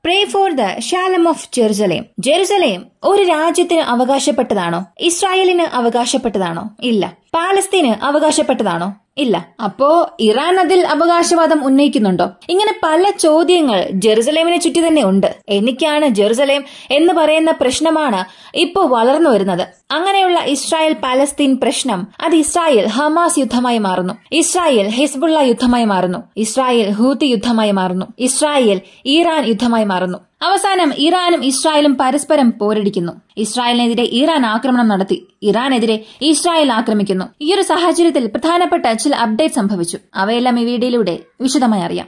pray for the shalom of Jerusalem Jerusalem ഒരു രാജ്യത്തിന് അവകാശപ്പെട്ടതാണോ ഇസ്രായേലിന് അവകാശപ്പെട്ടതാണോ ഇല്ല പാലസ്തീന് അവകാശപ്പെട്ടതാണോ ഇല്ല അപ്പോ ഇറാൻ അതിൽ അവകാശവാദം ഉന്നയിക്കുന്നുണ്ടോ ഇങ്ങനെ പല ചോദ്യങ്ങൾ ജെറുസലേമിനെ ചുറ്റി തന്നെ ഉണ്ട് എനിക്കാണ് ജെറുസലേം എന്ന് പറയുന്ന പ്രശ്നമാണ് ഇപ്പോൾ വളർന്നു വരുന്നത് അങ്ങനെയുള്ള ഇസ്രായേൽ പാലസ്തീൻ പ്രശ്നം അത് ഇസ്രായേൽ ഹമാസ് യുദ്ധമായി മാറുന്നു ഇസ്രായേൽ ഹിസ്ബുള്ള യുദ്ധമായി മാറുന്നു ഇസ്രായേൽ ഹൂത്തി യുദ്ധമായി മാറുന്നു ഇസ്രായേൽ ഇറാൻ യുദ്ധമായി മാറുന്നു അവസാനം ഇറാനും ഇസ്രായേലും പരസ്പരം പോരടിക്കുന്നു ഇസ്രായേലിനെതിരെ ഇറാൻ ആക്രമണം നടത്തി ഇറാനെതിരെ ഇസ്രായേൽ ആക്രമിക്കുന്നു ഈയൊരു സാഹചര്യത്തിൽ പ്രധാനപ്പെട്ട ചില അപ്ഡേറ്റ് സംഭവിച്ചു അവയെല്ലാം ഈ വീഡിയോയിലൂടെ വിശദമായി അറിയാം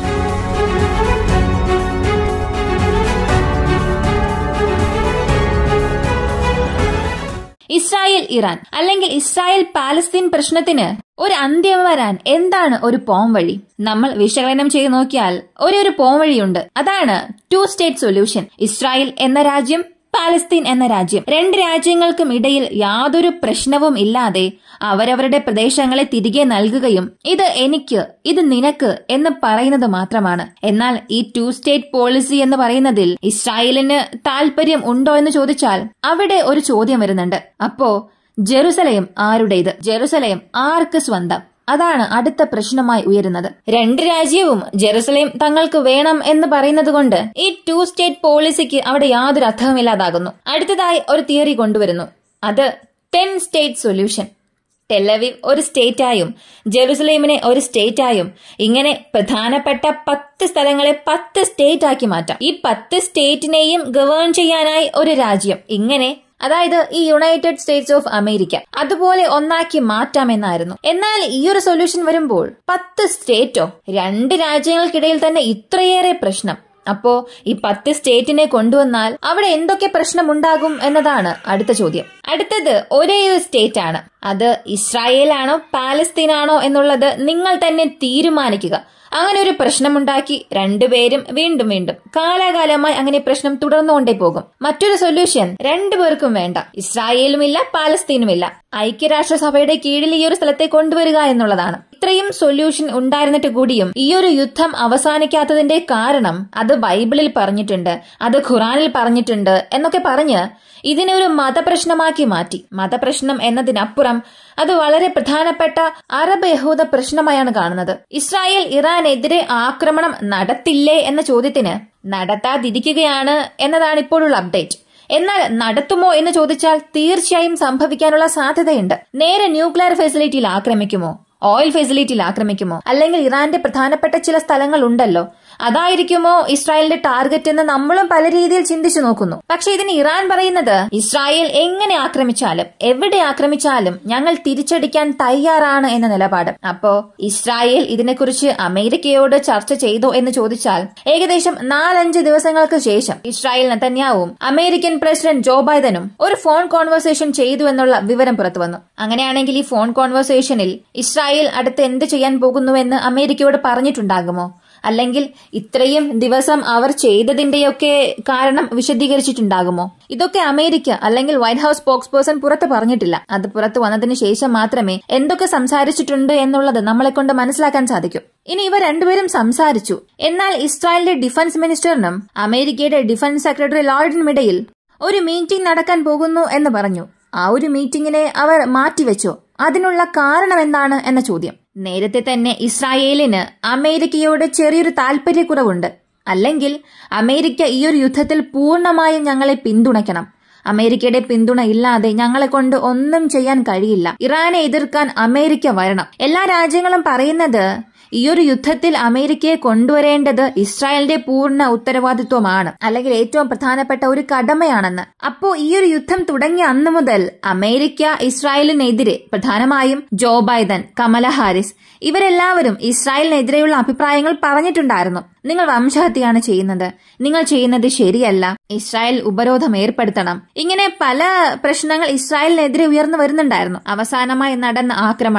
ഇസ്രായേൽ ഇറാൻ അല്ലെങ്കിൽ ഇസ്രായേൽ പാലസ്തീൻ പ്രശ്നത്തിന് ഒരു അന്ത്യം വരാൻ എന്താണ് ഒരു പോം വഴി നമ്മൾ വിശകലനം ചെയ്ത് നോക്കിയാൽ ഒരേ ഒരു പോം വഴിയുണ്ട് അതാണ് ടു സ്റ്റേറ്റ് സൊല്യൂഷൻ ഇസ്രായേൽ എന്ന രാജ്യം പാലസ്തീൻ എന്ന രാജ്യം രണ്ട് രാജ്യങ്ങൾക്കും ഇടയിൽ യാതൊരു പ്രശ്നവും ഇല്ലാതെ അവരവരുടെ പ്രദേശങ്ങളെ തിരികെ നൽകുകയും ഇത് എനിക്ക് ഇത് നിനക്ക് എന്ന് പറയുന്നത് മാത്രമാണ് എന്നാൽ ഈ ടു സ്റ്റേറ്റ് പോളിസി എന്ന് പറയുന്നതിൽ ഇസ്രായേലിന് താല്പര്യം ഉണ്ടോ എന്ന് ചോദിച്ചാൽ അവിടെ ഒരു ചോദ്യം വരുന്നുണ്ട് അപ്പോ ജെറുസലേം ആരുടേത് ജെറുസലേം ആർക്ക് സ്വന്തം അതാണ് അടുത്ത പ്രശ്നമായി ഉയരുന്നത് രണ്ട് രാജ്യവും ജെറുസലേം തങ്ങൾക്ക് വേണം എന്ന് പറയുന്നത് കൊണ്ട് ഈ ടു സ്റ്റേറ്റ് പോളിസിക്ക് അവിടെ യാതൊരു അർത്ഥവുമില്ലാതാകുന്നു അടുത്തതായി ഒരു തിയറി കൊണ്ടുവരുന്നു അത് ടെൻ സ്റ്റേറ്റ് സൊല്യൂഷൻ ടെലവിവ് ഒരു സ്റ്റേറ്റായും ജെറുസലേമിനെ ഒരു സ്റ്റേറ്റായും ഇങ്ങനെ പ്രധാനപ്പെട്ട പത്ത് സ്ഥലങ്ങളെ പത്ത് സ്റ്റേറ്റ് ആക്കി മാറ്റാം ഈ പത്ത് സ്റ്റേറ്റിനെയും ഗവേൺ ചെയ്യാനായി ഒരു രാജ്യം ഇങ്ങനെ അതായത് ഈ യുണൈറ്റഡ് സ്റ്റേറ്റ്സ് ഓഫ് അമേരിക്ക അതുപോലെ ഒന്നാക്കി മാറ്റാമെന്നായിരുന്നു എന്നാൽ ഈ ഒരു സൊല്യൂഷൻ വരുമ്പോൾ പത്ത് സ്റ്റേറ്റോ രണ്ട് രാജ്യങ്ങൾക്കിടയിൽ തന്നെ ഇത്രയേറെ പ്രശ്നം അപ്പോ ഈ പത്ത് സ്റ്റേറ്റിനെ കൊണ്ടുവന്നാൽ അവിടെ എന്തൊക്കെ പ്രശ്നമുണ്ടാകും എന്നതാണ് അടുത്ത ചോദ്യം അടുത്തത് ഒരേ ഒരു സ്റ്റേറ്റ് ആണ് അത് ഇസ്രായേലാണോ പാലസ്തീനാണോ എന്നുള്ളത് നിങ്ങൾ തന്നെ തീരുമാനിക്കുക അങ്ങനെ ഒരു പ്രശ്നമുണ്ടാക്കി രണ്ടുപേരും വീണ്ടും വീണ്ടും കാലാകാലമായി അങ്ങനെ പ്രശ്നം തുടർന്നുകൊണ്ടേ പോകും മറ്റൊരു സൊല്യൂഷൻ രണ്ടുപേർക്കും വേണ്ട ഇസ്രായേലുമില്ല പാലസ്തീനുമില്ല ഐക്യരാഷ്ട്രസഭയുടെ കീഴിൽ ഈ ഒരു സ്ഥലത്തെ കൊണ്ടുവരിക എന്നുള്ളതാണ് ഇത്രയും സൊല്യൂഷൻ ഉണ്ടായിരുന്നിട്ട് കൂടിയും ഈ ഒരു യുദ്ധം അവസാനിക്കാത്തതിന്റെ കാരണം അത് ബൈബിളിൽ പറഞ്ഞിട്ടുണ്ട് അത് ഖുറാനിൽ പറഞ്ഞിട്ടുണ്ട് എന്നൊക്കെ പറഞ്ഞ് ഇതിനെ ഒരു മതപ്രശ്നമാക്കി മാറ്റി മതപ്രശ്നം എന്നതിനപ്പുറം അത് വളരെ പ്രധാനപ്പെട്ട അറബ് യഹൂദ പ്രശ്നമായാണ് കാണുന്നത് ഇസ്രായേൽ ഇറാനെതിരെ ആക്രമണം നടത്തില്ലേ എന്ന ചോദ്യത്തിന് നടത്താതിരിക്കുകയാണ് എന്നതാണ് ഇപ്പോഴുള്ള അപ്ഡേറ്റ് എന്നാൽ നടത്തുമോ എന്ന് ചോദിച്ചാൽ തീർച്ചയായും സംഭവിക്കാനുള്ള സാധ്യതയുണ്ട് നേരെ ന്യൂക്ലിയർ ഫെസിലിറ്റിയിൽ ആക്രമിക്കുമോ ഓയിൽ ഫെസിലിറ്റിയിൽ ആക്രമിക്കുമോ അല്ലെങ്കിൽ ഇറാന്റെ പ്രധാനപ്പെട്ട ചില സ്ഥലങ്ങൾ ഉണ്ടല്ലോ അതായിരിക്കുമോ ഇസ്രായേലിന്റെ ടാർഗറ്റ് എന്ന് നമ്മളും പല രീതിയിൽ ചിന്തിച്ചു നോക്കുന്നു പക്ഷെ ഇതിന് ഇറാൻ പറയുന്നത് ഇസ്രായേൽ എങ്ങനെ ആക്രമിച്ചാലും എവിടെ ആക്രമിച്ചാലും ഞങ്ങൾ തിരിച്ചടിക്കാൻ തയ്യാറാണ് എന്ന നിലപാട് അപ്പോ ഇസ്രായേൽ ഇതിനെക്കുറിച്ച് അമേരിക്കയോട് ചർച്ച ചെയ്തോ എന്ന് ചോദിച്ചാൽ ഏകദേശം നാലഞ്ച് ദിവസങ്ങൾക്ക് ശേഷം ഇസ്രായേൽ നെതന്യാവും അമേരിക്കൻ പ്രസിഡന്റ് ജോ ബൈഡനും ഒരു ഫോൺ കോൺവെർസേഷൻ ചെയ്തു എന്നുള്ള വിവരം പുറത്തുവന്നു അങ്ങനെയാണെങ്കിൽ ഈ ഫോൺ കോൺവെർസേഷനിൽ ഇസ്രായേൽ അടുത്ത് എന്ത് ചെയ്യാൻ പോകുന്നുവെന്ന് അമേരിക്കയോട് പറഞ്ഞിട്ടുണ്ടാകുമോ അല്ലെങ്കിൽ ഇത്രയും ദിവസം അവർ ചെയ്തതിന്റെയൊക്കെ കാരണം വിശദീകരിച്ചിട്ടുണ്ടാകുമോ ഇതൊക്കെ അമേരിക്ക അല്ലെങ്കിൽ വൈറ്റ് ഹൌസ് സ്പോക്സ് പേഴ്സൺ പുറത്ത് പറഞ്ഞിട്ടില്ല അത് പുറത്ത് വന്നതിന് ശേഷം മാത്രമേ എന്തൊക്കെ സംസാരിച്ചിട്ടുണ്ട് എന്നുള്ളത് നമ്മളെ കൊണ്ട് മനസ്സിലാക്കാൻ സാധിക്കും ഇനി ഇവർ രണ്ടുപേരും സംസാരിച്ചു എന്നാൽ ഇസ്രായേലിന്റെ ഡിഫൻസ് മിനിസ്റ്ററിനും അമേരിക്കയുടെ ഡിഫൻസ് സെക്രട്ടറി ലോർഡിനുമിടയിൽ ഒരു മീറ്റിംഗ് നടക്കാൻ പോകുന്നു എന്ന് പറഞ്ഞു ആ ഒരു മീറ്റിംഗിനെ അവർ മാറ്റിവെച്ചോ അതിനുള്ള കാരണം എന്താണ് എന്ന ചോദ്യം നേരത്തെ തന്നെ ഇസ്രായേലിന് അമേരിക്കയോട് ചെറിയൊരു താല്പര്യക്കുറവുണ്ട് അല്ലെങ്കിൽ അമേരിക്ക ഈ ഒരു യുദ്ധത്തിൽ പൂർണ്ണമായും ഞങ്ങളെ പിന്തുണയ്ക്കണം അമേരിക്കയുടെ പിന്തുണ ഇല്ലാതെ ഞങ്ങളെ കൊണ്ട് ഒന്നും ചെയ്യാൻ കഴിയില്ല ഇറാനെ എതിർക്കാൻ അമേരിക്ക വരണം എല്ലാ രാജ്യങ്ങളും പറയുന്നത് ഈ ഒരു യുദ്ധത്തിൽ അമേരിക്കയെ കൊണ്ടുവരേണ്ടത് ഇസ്രായേലിന്റെ പൂർണ്ണ ഉത്തരവാദിത്വമാണ് അല്ലെങ്കിൽ ഏറ്റവും പ്രധാനപ്പെട്ട ഒരു കടമയാണെന്ന് അപ്പോ ഈ ഒരു യുദ്ധം തുടങ്ങിയ അന്നു മുതൽ അമേരിക്ക ഇസ്രായേലിനെതിരെ പ്രധാനമായും ജോ ബൈഡൻ കമല ഹാരിസ് ഇവരെല്ലാവരും ഇസ്രായേലിനെതിരെയുള്ള അഭിപ്രായങ്ങൾ പറഞ്ഞിട്ടുണ്ടായിരുന്നു നിങ്ങൾ വംശഹത്യയാണ് ചെയ്യുന്നത് നിങ്ങൾ ചെയ്യുന്നത് ശരിയല്ല ഇസ്രായേൽ ഉപരോധം ഏർപ്പെടുത്തണം ഇങ്ങനെ പല പ്രശ്നങ്ങൾ ഇസ്രായേലിനെതിരെ ഉയർന്നു വരുന്നുണ്ടായിരുന്നു അവസാനമായി നടന്ന ആക്രമണം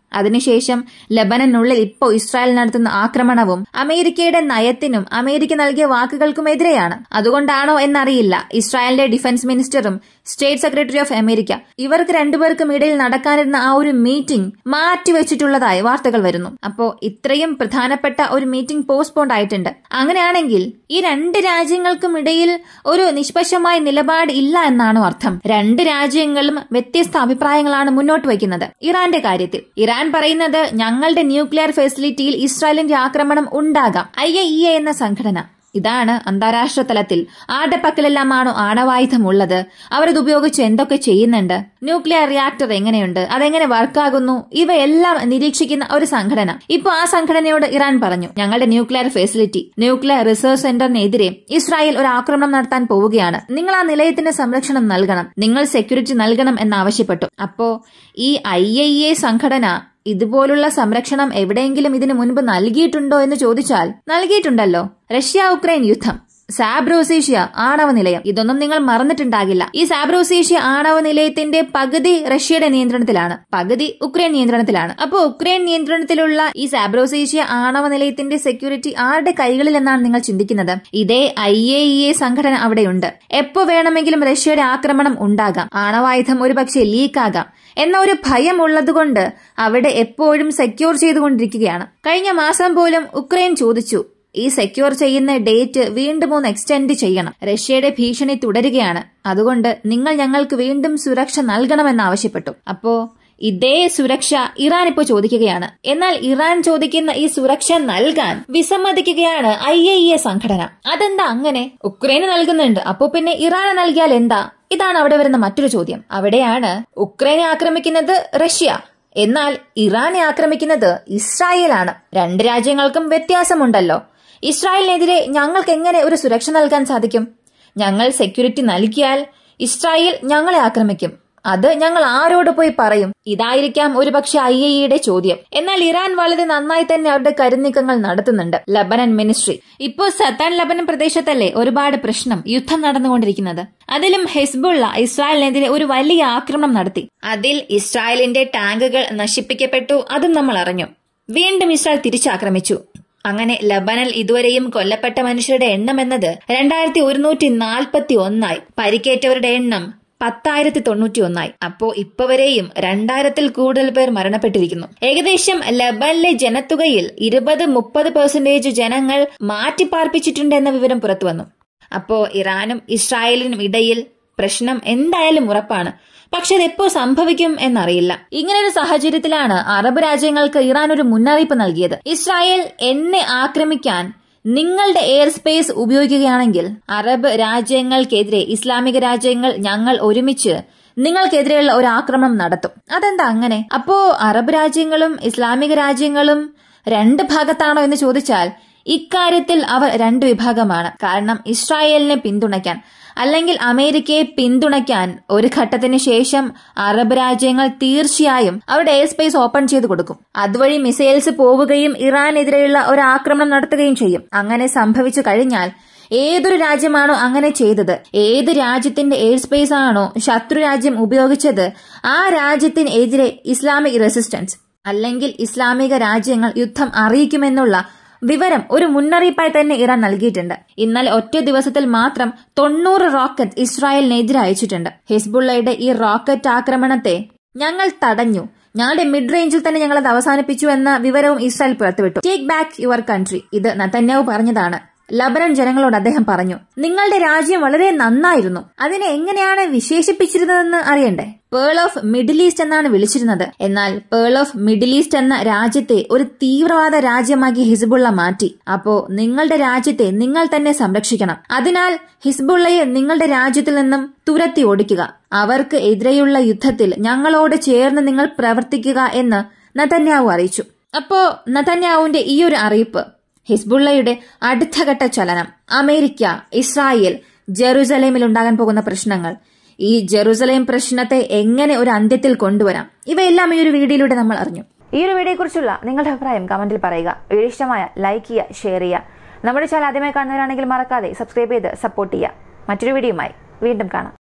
അതിനുശേഷം ലബനനുള്ളിൽ ഇപ്പോൾ ഇസ്രായേൽ നടത്തുന്ന ആക്രമണവും അമേരിക്കയുടെ നയത്തിനും അമേരിക്ക നൽകിയ വാക്കുകൾക്കുമെതിരെയാണ് അതുകൊണ്ടാണോ എന്നറിയില്ല ഇസ്രായേലിന്റെ ഡിഫൻസ് മിനിസ്റ്ററും സ്റ്റേറ്റ് സെക്രട്ടറി ഓഫ് അമേരിക്ക ഇവർക്ക് രണ്ടുപേർക്കും ഇടയിൽ നടക്കാനിരുന്ന ആ ഒരു മീറ്റിംഗ് മാറ്റിവെച്ചിട്ടുള്ളതായി വാർത്തകൾ വരുന്നു അപ്പോ ഇത്രയും പ്രധാനപ്പെട്ട ഒരു മീറ്റിംഗ് പോസ്റ്റ്പോണ്ട് ആയിട്ടുണ്ട് അങ്ങനെയാണെങ്കിൽ ഈ രണ്ട് രാജ്യങ്ങൾക്കും ഇടയിൽ ഒരു നിഷ്പക്ഷമായ നിലപാട് ഇല്ല എന്നാണോ അർത്ഥം രണ്ട് രാജ്യങ്ങളും വ്യത്യസ്ത അഭിപ്രായങ്ങളാണ് മുന്നോട്ട് വയ്ക്കുന്നത് ഇറാന്റെ കാര്യത്തിൽ ഇറാൻ പറയുന്നത് ഞങ്ങളുടെ ന്യൂക്ലിയർ ഫെസിലിറ്റിയിൽ ഇസ്രായേലിന്റെ ആക്രമണം ഉണ്ടാകാം ഐ എന്ന സംഘടന ഇതാണ് അന്താരാഷ്ട്ര തലത്തിൽ ആരുടെ പക്കലെല്ലാമാണോ ആണവായുധമുള്ളത് അവരത് ഉപയോഗിച്ച് എന്തൊക്കെ ചെയ്യുന്നുണ്ട് ന്യൂക്ലിയർ റിയാക്ടർ എങ്ങനെയുണ്ട് അതെങ്ങനെ വർക്കാകുന്നു ഇവയെല്ലാം നിരീക്ഷിക്കുന്ന ഒരു സംഘടന ഇപ്പൊ ആ സംഘടനയോട് ഇറാൻ പറഞ്ഞു ഞങ്ങളുടെ ന്യൂക്ലിയർ ഫെസിലിറ്റി ന്യൂക്ലിയർ റിസർച്ച് സെന്ററിനെതിരെ ഇസ്രായേൽ ഒരു ആക്രമണം നടത്താൻ പോവുകയാണ് നിങ്ങൾ ആ നിലയത്തിന് സംരക്ഷണം നൽകണം നിങ്ങൾ സെക്യൂരിറ്റി നൽകണം എന്നാവശ്യപ്പെട്ടു അപ്പോ ഈ ഐ സംഘടന ഇതുപോലുള്ള സംരക്ഷണം എവിടെയെങ്കിലും ഇതിനു മുൻപ് നൽകിയിട്ടുണ്ടോ എന്ന് ചോദിച്ചാൽ നൽകിയിട്ടുണ്ടല്ലോ റഷ്യ ഉക്രൈൻ യുദ്ധം സാബ്രോസേഷ്യ ആണവ നിലയം ഇതൊന്നും നിങ്ങൾ മറന്നിട്ടുണ്ടാകില്ല ഈ സാബ്രോസേഷ്യ ആണവ നിലയത്തിന്റെ പകുതി റഷ്യയുടെ നിയന്ത്രണത്തിലാണ് പകുതി ഉക്രൈൻ നിയന്ത്രണത്തിലാണ് അപ്പോൾ ഉക്രൈൻ നിയന്ത്രണത്തിലുള്ള ഈ സാബ്രോസേഷ്യ ആണവ നിലയത്തിന്റെ സെക്യൂരിറ്റി ആരുടെ കൈകളിൽ എന്നാണ് നിങ്ങൾ ചിന്തിക്കുന്നത് ഇതേ ഐ എ ഇ എ സംഘടന അവിടെയുണ്ട് എപ്പോ വേണമെങ്കിലും റഷ്യയുടെ ആക്രമണം ഉണ്ടാകാം ആണവായുധം ഒരുപക്ഷെ ലീക്കാകാം എന്ന ഒരു ഭയം ഉള്ളതുകൊണ്ട് അവിടെ എപ്പോഴും സെക്യൂർ ചെയ്തുകൊണ്ടിരിക്കുകയാണ് കഴിഞ്ഞ മാസം പോലും ഉക്രൈൻ ചോദിച്ചു ഈ സെക്യൂർ ചെയ്യുന്ന ഡേറ്റ് വീണ്ടും ഒന്ന് എക്സ്റ്റെൻഡ് ചെയ്യണം റഷ്യയുടെ ഭീഷണി തുടരുകയാണ് അതുകൊണ്ട് നിങ്ങൾ ഞങ്ങൾക്ക് വീണ്ടും സുരക്ഷ നൽകണമെന്ന് ആവശ്യപ്പെട്ടു അപ്പോ ഇതേ സുരക്ഷ ഇറാൻ ഇപ്പോൾ ചോദിക്കുകയാണ് എന്നാൽ ഇറാൻ ചോദിക്കുന്ന ഈ സുരക്ഷ നൽകാൻ വിസമ്മതിക്കുകയാണ് ഐ എ ഇ എ സംഘടന അതെന്താ അങ്ങനെ ഉക്രൈന് നൽകുന്നുണ്ട് അപ്പോ പിന്നെ ഇറാന് നൽകിയാൽ എന്താ ഇതാണ് അവിടെ വരുന്ന മറ്റൊരു ചോദ്യം അവിടെയാണ് ഉക്രൈനെ ആക്രമിക്കുന്നത് റഷ്യ എന്നാൽ ഇറാനെ ആക്രമിക്കുന്നത് ഇസ്രായേലാണ് രണ്ട് രാജ്യങ്ങൾക്കും വ്യത്യാസമുണ്ടല്ലോ ഇസ്രായേലിനെതിരെ ഞങ്ങൾക്ക് എങ്ങനെ ഒരു സുരക്ഷ നൽകാൻ സാധിക്കും ഞങ്ങൾ സെക്യൂരിറ്റി നൽകിയാൽ ഇസ്രായേൽ ഞങ്ങളെ ആക്രമിക്കും അത് ഞങ്ങൾ ആരോട് പോയി പറയും ഇതായിരിക്കാം ഒരുപക്ഷെ ഐ എ ഇയുടെ ചോദ്യം എന്നാൽ ഇറാൻ വളരെ നന്നായി തന്നെ അവരുടെ കരുനീക്കങ്ങൾ നടത്തുന്നുണ്ട് ലബനൻ മിനിസ്ട്രി ഇപ്പോൾ സത്താൻ ലബനൻ പ്രദേശത്തല്ലേ ഒരുപാട് പ്രശ്നം യുദ്ധം നടന്നുകൊണ്ടിരിക്കുന്നത് അതിലും ഹെസ്ബുള്ള ഇസ്രായേലിനെതിരെ ഒരു വലിയ ആക്രമണം നടത്തി അതിൽ ഇസ്രായേലിന്റെ ടാങ്കുകൾ നശിപ്പിക്കപ്പെട്ടു അതും നമ്മൾ അറിഞ്ഞു വീണ്ടും ഇസ്രായേൽ തിരിച്ചാക്രമിച്ചു അങ്ങനെ ലബനൽ ഇതുവരെയും കൊല്ലപ്പെട്ട മനുഷ്യരുടെ എണ്ണം എന്നത് രണ്ടായിരത്തി ഒരുന്നൂറ്റി നാൽപ്പത്തി ഒന്നായി പരിക്കേറ്റവരുടെ എണ്ണം പത്തായിരത്തി തൊണ്ണൂറ്റി ഒന്നായി അപ്പോ ഇപ്പൊ വരെയും രണ്ടായിരത്തിൽ കൂടുതൽ പേർ മരണപ്പെട്ടിരിക്കുന്നു ഏകദേശം ലബനിലെ ജനത്തുകയിൽ ഇരുപത് മുപ്പത് പെർസെന്റേജ് ജനങ്ങൾ മാറ്റിപ്പാർപ്പിച്ചിട്ടുണ്ട് എന്ന വിവരം പുറത്തുവന്നു അപ്പോ ഇറാനും ഇസ്രായേലിനും ഇടയിൽ പ്രശ്നം എന്തായാലും ഉറപ്പാണ് പക്ഷെ അതെപ്പോ സംഭവിക്കും എന്നറിയില്ല ഇങ്ങനൊരു സാഹചര്യത്തിലാണ് അറബ് രാജ്യങ്ങൾക്ക് ഇറാൻ ഒരു മുന്നറിയിപ്പ് നൽകിയത് ഇസ്രായേൽ എന്നെ ആക്രമിക്കാൻ നിങ്ങളുടെ എയർ സ്പേസ് ഉപയോഗിക്കുകയാണെങ്കിൽ അറബ് രാജ്യങ്ങൾക്കെതിരെ ഇസ്ലാമിക രാജ്യങ്ങൾ ഞങ്ങൾ ഒരുമിച്ച് നിങ്ങൾക്കെതിരെയുള്ള ഒരു ആക്രമണം നടത്തും അതെന്താ അങ്ങനെ അപ്പോ അറബ് രാജ്യങ്ങളും ഇസ്ലാമിക രാജ്യങ്ങളും രണ്ട് ഭാഗത്താണോ എന്ന് ചോദിച്ചാൽ ഇക്കാര്യത്തിൽ അവർ രണ്ട് വിഭാഗമാണ് കാരണം ഇസ്രായേലിനെ പിന്തുണയ്ക്കാൻ അല്ലെങ്കിൽ അമേരിക്കയെ പിന്തുണയ്ക്കാൻ ഒരു ഘട്ടത്തിന് ശേഷം അറബ് രാജ്യങ്ങൾ തീർച്ചയായും അവരുടെ എയർ സ്പേസ് ഓപ്പൺ ചെയ്തു കൊടുക്കും അതുവഴി മിസൈൽസ് പോവുകയും ഇറാനെതിരെയുള്ള ഒരു ആക്രമണം നടത്തുകയും ചെയ്യും അങ്ങനെ സംഭവിച്ചു കഴിഞ്ഞാൽ ഏതൊരു രാജ്യമാണോ അങ്ങനെ ചെയ്തത് ഏത് രാജ്യത്തിന്റെ എയർ സ്പേസ് ആണോ ശത്രു രാജ്യം ഉപയോഗിച്ചത് ആ രാജ്യത്തിനെതിരെ ഇസ്ലാമിക് റെസിസ്റ്റൻസ് അല്ലെങ്കിൽ ഇസ്ലാമിക രാജ്യങ്ങൾ യുദ്ധം അറിയിക്കുമെന്നുള്ള വിവരം ഒരു മുന്നറിയിപ്പായി തന്നെ ഇറാൻ നൽകിയിട്ടുണ്ട് ഇന്നലെ ഒറ്റ ദിവസത്തിൽ മാത്രം തൊണ്ണൂറ് റോക്കറ്റ് ഇസ്രായേലിനെതിരെ അയച്ചിട്ടുണ്ട് ഹിസ്ബുള്ളയുടെ ഈ റോക്കറ്റ് ആക്രമണത്തെ ഞങ്ങൾ തടഞ്ഞു ഞങ്ങളുടെ മിഡ് റേഞ്ചിൽ തന്നെ ഞങ്ങൾ അത് അവസാനിപ്പിച്ചു എന്ന വിവരവും ഇസ്രായേൽ പുറത്തുവിട്ടു ടേക്ക് ബാക്ക് യുവർ കൺട്രി ഇത് നതന്യാവ് പറഞ്ഞതാണ് ലബനൻ ജനങ്ങളോട് അദ്ദേഹം പറഞ്ഞു നിങ്ങളുടെ രാജ്യം വളരെ നന്നായിരുന്നു അതിനെ എങ്ങനെയാണ് വിശേഷിപ്പിച്ചിരുന്നതെന്ന് അറിയണ്ടേ പേൾ ഓഫ് മിഡിൽ ഈസ്റ്റ് എന്നാണ് വിളിച്ചിരുന്നത് എന്നാൽ പേൾ ഓഫ് മിഡിൽ ഈസ്റ്റ് എന്ന രാജ്യത്തെ ഒരു തീവ്രവാദ രാജ്യമാക്കി ഹിസ്ബുള്ള മാറ്റി അപ്പോ നിങ്ങളുടെ രാജ്യത്തെ നിങ്ങൾ തന്നെ സംരക്ഷിക്കണം അതിനാൽ ഹിസ്ബുള്ളയെ നിങ്ങളുടെ രാജ്യത്തിൽ നിന്നും തുരത്തി ഓടിക്കുക അവർക്ക് എതിരെയുള്ള യുദ്ധത്തിൽ ഞങ്ങളോട് ചേർന്ന് നിങ്ങൾ പ്രവർത്തിക്കുക എന്ന് നതന്യാവു അറിയിച്ചു അപ്പോ നതന്യാവുവിന്റെ ഈ ഒരു അറിയിപ്പ് ഹിസ്ബുള്ളയുടെ അടുത്തഘട്ട ചലനം അമേരിക്ക ഇസ്രായേൽ ജെറുസലേമിൽ ഉണ്ടാകാൻ പോകുന്ന പ്രശ്നങ്ങൾ ഈ ജെറുസലേം പ്രശ്നത്തെ എങ്ങനെ ഒരു അന്ത്യത്തിൽ കൊണ്ടുവരാം ഇവയെല്ലാം ഈ ഒരു വീഡിയോയിലൂടെ നമ്മൾ അറിഞ്ഞു ഈ ഒരു വീഡിയോയെക്കുറിച്ചുള്ള നിങ്ങളുടെ അഭിപ്രായം കമന്റിൽ പറയുക വീഡിയോ ഇഷ്ടമായ ലൈക്ക് ചെയ്യുക ഷെയർ ചെയ്യുക നമ്മുടെ ചാനൽ ആദ്യമായി കാണുന്നവരാണെങ്കിൽ മറക്കാതെ സബ്സ്ക്രൈബ് ചെയ്ത് സപ്പോർട്ട് ചെയ്യുക മറ്റൊരു വീഡിയോയുമായി വീണ്ടും കാണാം